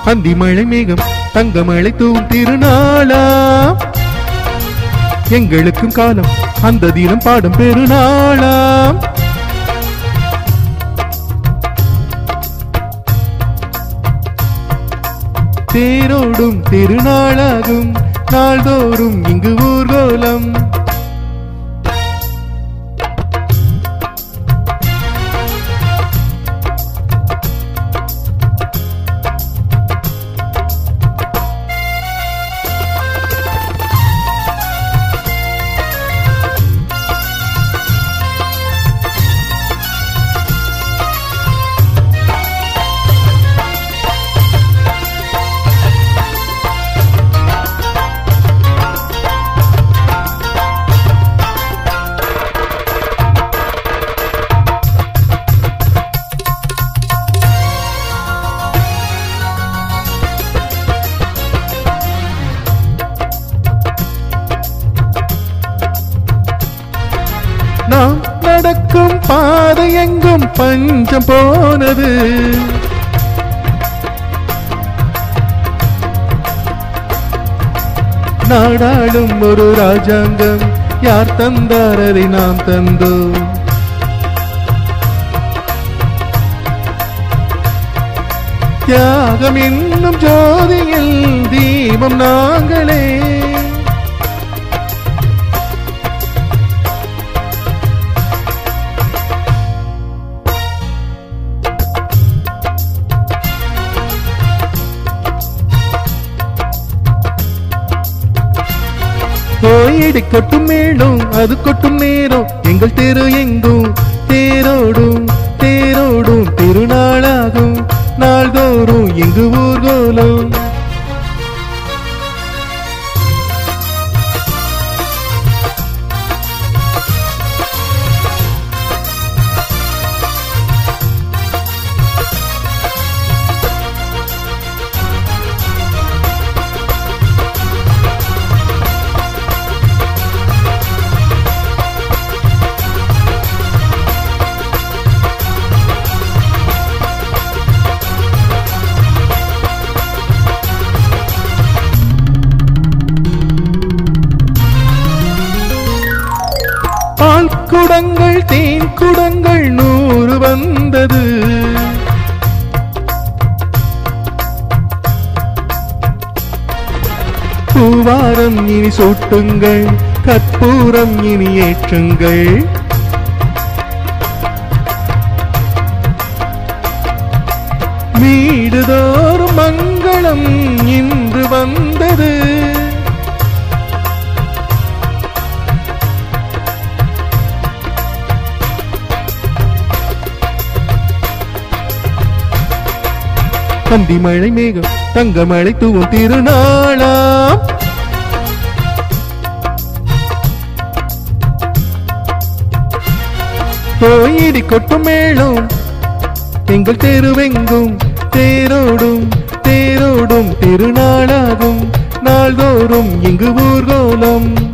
அந்தி மழை மேகம் தங்க மழை தூவும் திருநாளா எங்களுக்கும் காலம் அந்த தினம் பாடும் பெருநாளாம் தேரோடும் திருநாளாகும் நாள்தோறும் இங்கு ஊர்கோலம் நாம் நடக்கும் பாதை எங்கும் பஞ்சம் போனது நாடாளும் ஒரு ராஜாங்கம் யார் தந்தார் அதை நாம் தந்தோம் தியாகம் என்னும் ஜோதியில் தீபம் நாங்களே கோயிடி கொட்டும் மேலும் அது கொட்டும் நேரம் எங்கள் தெரு எங்கும் தேரோடும் தேரோடும் திருநாளாகும் நாள்தோறும் எங்கு ஊர்கோலம் பால் குடங்கள் தேன் குடங்கள் நூறு வந்தது பூவாரம் இனி சூட்டுங்கள் கற்பூரம் இனி ஏற்றுங்கள் வீடுதோறும் மங்களம் இன்று வந்தது பந்தி மழை மேகம் தங்க மழை தூவும் திருநாளாம் கோயிடி கொட்டும் மேளம் எங்கள் தெருவெங்கும் தேரோடும் தேரோடும் திருநாளாகும் நாள்தோறும் இங்கு ஊர்கோலம்